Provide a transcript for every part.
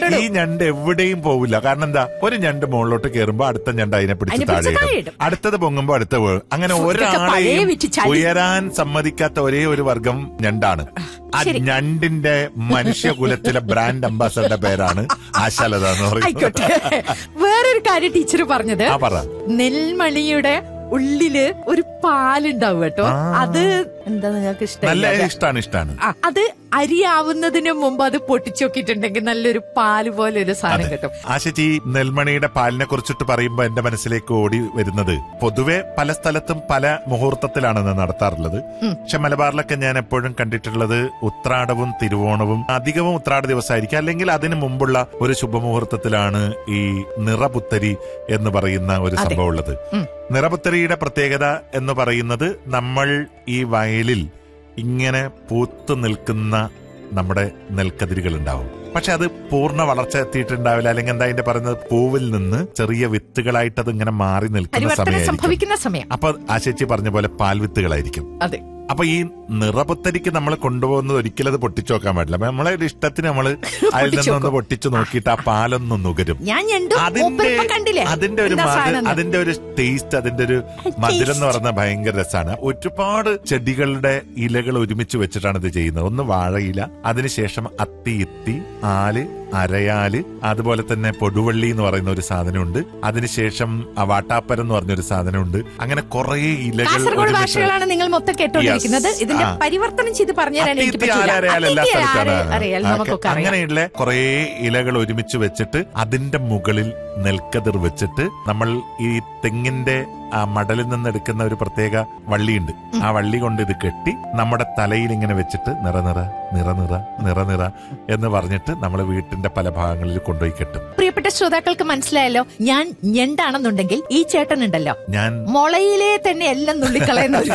കൊണ്ടിടും ഈ ഞണ്ട് എവിടെയും പോവില്ല കാരണം എന്താ ഒരു ഞണ്ട് മുകളിലോട്ട് കയറുമ്പോ അടുത്ത ഞണ്ട് അതിനെ പിടിച്ച് അതിനെ പിടിച്ച് താഴെ താഴെ ഇടും ഇടും. അടുത്തത് പൊങ്ങുമ്പോ അടുത്ത വീഴും അങ്ങനെ ഇതൊക്കെ പഴയ ഒരാളെയും വിറ്റ് ചളി. ഉയരാൻ സമ്മതിക്കാത്ത ഒരേ ഒരു വർഗം ഞണ്ടാണ് ആ ശരി. ഞണ്ടിന്റെ മനുഷ്യകുലത്തിലെ ബ്രാൻഡ് അംബാസഡറുടെ പേരാണ് ആശാലത എന്ന് പറയുന്നത് ആയിക്കോട്ടെ വേറൊരു കാര്യം ടീച്ചർ പറഞ്ഞത് ആ പറ നെൽമണിയുടെ ഉള്ളില് ഒരു പാലുണ്ടാവും കേട്ടോ ആ. അത് എന്താ നിങ്ങൾക്ക് നല്ല ഇഷ്ടം ഇഷ്ടാണ് ഇഷ്ടാണ് ആ, അത് അരിയാവുന്നതിന് മുമ്പ് അത് പൊട്ടിച്ചു നോക്കിയിട്ടുണ്ടെങ്കിൽ നല്ലൊരു പാല് പോലെ ഒരു സാധനം കിട്ടും ആശച്ചി നെൽമണിയുടെ പാലിനെ കുറിച്ചിട്ട് പറയുമ്പോ എന്റെ മനസ്സിലേക്ക് ഓടി വരുന്നത് പൊതുവെ പല സ്ഥലത്തും പല മുഹൂർത്തത്തിലാണ് ഇത് നടത്താറുള്ളത് പക്ഷെ മലബാറിലൊക്കെ ഞാൻ എപ്പോഴും കണ്ടിട്ടുള്ളത് ഉത്രാടവും തിരുവോണവും അധികവും ഉത്രാട ദിവസമായിരിക്കും അല്ലെങ്കിൽ അതിനു മുമ്പുള്ള ഒരു ശുഭമുഹൂർത്തത്തിലാണ് ഈ നിറപുത്തരി എന്ന് പറയുന്ന ഒരു അതെ. സംഭവം ഉള്ളത് ഉം. നിറപുത്തരിയുടെ പ്രത്യേകത എന്ന് പറയുന്നത് നമ്മൾ ഈ വയലിൽ ഇങ്ങനെ പൂത്തു നിൽക്കുന്ന നമ്മുടെ നെൽക്കതിരുകൾ ഉണ്ടാവും പക്ഷെ അത് പൂർണ്ണ വളർച്ച എത്തിയിട്ടുണ്ടാവില്ല അല്ലെങ്കിൽ എന്താ അതിന്റെ പറയുന്നത് പൂവിൽ നിന്ന് ചെറിയ വിത്തുകളായിട്ട് അത് ഇങ്ങനെ മാറി നിൽക്കുന്ന പരിവർത്തനം സമയമായിരിക്കും സംഭവിക്കുന്ന സമയം അപ്പൊ ആശേച്ചി പറഞ്ഞ പോലെ പാൽവിത്തുകളായിരിക്കും അതെ അപ്പൊ ഈ നിറപുത്തരിക്ക് നമ്മൾ കൊണ്ടുപോകുന്നത് ഒരിക്കലും അത് പൊട്ടിച്ചു നോക്കാൻ പാടില്ല അപ്പൊ നമ്മളെ ഒരു ഇഷ്ടത്തിന് നമ്മൾ അതിൽ നിന്നൊന്ന് പൊട്ടിച്ചു നോക്കിയിട്ട് ആ പാലൊന്ന് നുകരും ഞാൻ ഞണ്ടും അതിന്റെ മൂപ്പരിപ്പം കണ്ടില്ലേ അതിന്റെ ഒരു എന്താ മധു- സാധനം എന്ന്? അതിന്റെ ഒരു ടേസ്റ്റ് അതിന്റെ ഒരു മധുരം എന്ന് പറഞ്ഞാൽ ഭയങ്കര രസമാണ് ഒരുപാട് ചെടികളുടെ ഇലകൾ ഒരുമിച്ച് വെച്ചിട്ടാണ് ഇത് ചെയ്യുന്നത് ഒന്ന് വാഴയില അതിനുശേഷം അത്തി ഇത്തി ആല് അരയാല് അതുപോലെ തന്നെ പൊടുവള്ളി എന്ന് പറയുന്ന ഒരു സാധനമുണ്ട് അതിനുശേഷം ആ വാട്ടാപ്പരം എന്ന് പറഞ്ഞൊരു സാധനമുണ്ട് അങ്ങനെ കുറെ ഇലകൾ കാസർഗോഡ് ഒരുമിച്ച് ഭാഷകളാണ് നിങ്ങൾ മൊത്തം കേട്ടോണ്ടിരിക്കുന്നത് Yes. ഇതിന്റെ ആ. പരിവർത്തനം ചെയ്ത് പറഞ്ഞുതരാൻ എനിക്ക് അത്തിത്തി പറ്റില്ല ആലരയാൽ എല്ലാ അത്തിത്തി സ്ഥലത്താണ് ആര് അറിയാൽ നമുക്കൊക്കെ അറിയാം അങ്ങനെയുള്ള കുറെ ഇലകൾ ഒരുമിച്ച് വെച്ചിട്ട് അതിന്റെ മുകളിൽ നെൽക്കതിർ വെച്ചിട്ട് നമ്മൾ ഈ തെങ്ങിന്റെ ആ മടലിൽ നിന്ന് എടുക്കുന്ന ഒരു പ്രത്യേക വള്ളിയുണ്ട് ആ വള്ളി കൊണ്ട് ഇത് കെട്ടി നമ്മുടെ തലയിൽ ഇങ്ങനെ വെച്ചിട്ട് നിറ നിറ നിറ നിറ നിറ നിറ എന്ന് പറഞ്ഞിട്ട് നമ്മൾ വീട്ടിന്റെ പല ഭാഗങ്ങളിൽ കൊണ്ടുപോയി കെട്ടും പ്രിയപ്പെട്ട ശ്രോതാക്കൾക്ക് മനസ്സിലായല്ലോ ഞാൻ ഞണ്ടാണെന്നുണ്ടെങ്കിൽ ഈ ചേട്ടൻ ഉണ്ടല്ലോ ഞാൻ മുളയിലെ തന്നെ എല്ലാം നുള്ളിക്കളയുന്ന ഒരു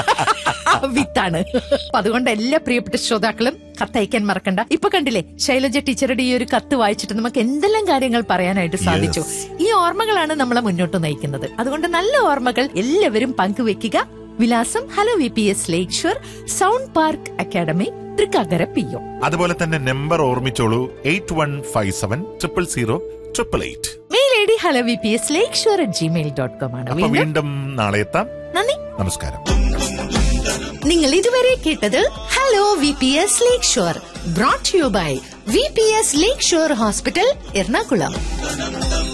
വിത്താണ് അപ്പൊ അതുകൊണ്ട് എല്ലാ പ്രിയപ്പെട്ട ശ്രോതാക്കളും കത്തയക്കാൻ മറക്കണ്ട ഇപ്പൊ കണ്ടില്ലേ ശൈലജ ടീച്ചറുടെ ഈ ഒരു കത്ത് വായിച്ചിട്ട് നമുക്ക് എന്തെല്ലാം കാര്യങ്ങൾ പറയാനായിട്ട് സാധിച്ചു ഈ ഓർമ്മകളാണ് നമ്മളെ മുന്നോട്ട് നയിക്കുന്നത് അതുകൊണ്ട് നല്ല ഓർമ്മകൾ എല്ലാവരും പങ്കുവെക്കുക വിലാസം hello V P S lake shore sound park academy Thrikkakara P O അതുപോലെ തന്നെ നമ്പർ ഓർമ്മിച്ചോളൂ eight one five seven triple zero triple eight mail I D hello V P S lake shore at Gmail dot com ആണ് അപ്പൊ വീണ്ടും വീണ്ടും നാളെ എത്താം നന്ദി നമസ്കാരം നിങ്ങൾ ഇതുവരെ കേട്ടത് hello V P S lake shore brought you by V P S lake shore hospital Ernakulam